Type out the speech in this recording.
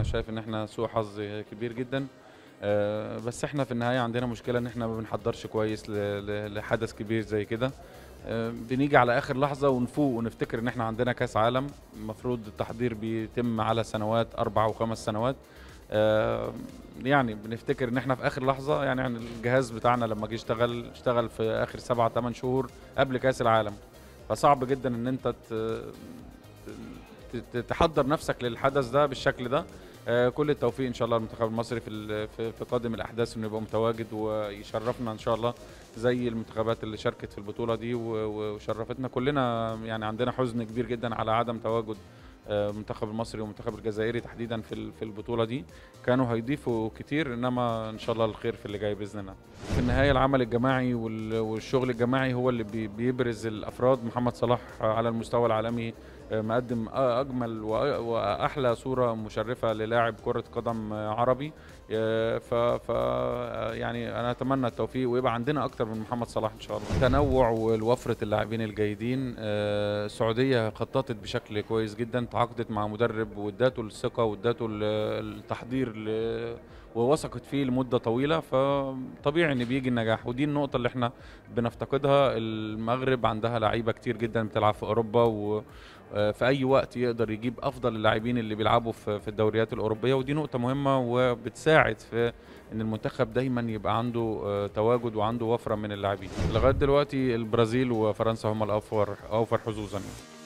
انا شايف ان احنا سوء حظ كبير جدا آه، بس احنا في النهايه عندنا مشكله ان احنا ما بنحضرش كويس ل- ل- لحدث كبير زي كده آه، بنيجي على اخر لحظه ونفوق ونفتكر ان احنا عندنا كاس عالم المفروض التحضير بيتم على سنوات اربع وخمس سنوات آه، يعني بنفتكر ان احنا في اخر لحظه يعني يعني الجهاز بتاعنا لما جه اشتغل اشتغل في اخر سبعة ثمان شهور قبل كاس العالم فصعب جدا ان انت ت- ت- تحضر نفسك للحدث ده بالشكل ده آه، كل التوفيق ان شاء الله للمنتخب المصري في ال- في في قادم الاحداث انه يبقى متواجد ويشرفنا ان شاء الله زي المنتخبات اللي شاركت في البطوله دي و- و- وشرفتنا كلنا يعني عندنا حزن كبير جدا على عدم تواجد آه، المنتخب المصري والمنتخب الجزائري تحديدا في ال- في البطوله دي كانوا هيضيفوا كتير انما ان شاء الله الخير في اللي جاي باذن الله في النهايه العمل الجماعي وال- والشغل الجماعي هو اللي بي- بيبرز الافراد محمد صلاح على المستوى العالمي آه، مقدم آه، اجمل وأ- واحلى صوره مشرفه للاعب كره قدم آه، عربي آه، ف ف آه، يعني انا اتمنى التوفيق ويبقى عندنا اكتر من محمد صلاح ان شاء الله التنوع والوفره اللاعبين الجيدين آه، السعوديه خططت بشكل كويس جدا تعاقدت مع مدرب واداته الثقه واداته ال- التحضير ل- ووثقت فيه لمده طويله فطبيعي ان بيجي النجاح ودي النقطه اللي احنا بنفتقدها المغرب عندها لعيبه كتير جدا بتلعب في اوروبا و آه، في اي وقت يقدر يجيب افضل اللاعبين اللي بيلعبوا في في الدوريات الاوروبيه ودي نقطه مهمه وبتساعد في ان المنتخب دايما يبقى عنده آه، تواجد وعنده وفره من اللاعبين لغايه دلوقتي البرازيل وفرنسا هم الاوفر اوفر حظوظا يعني.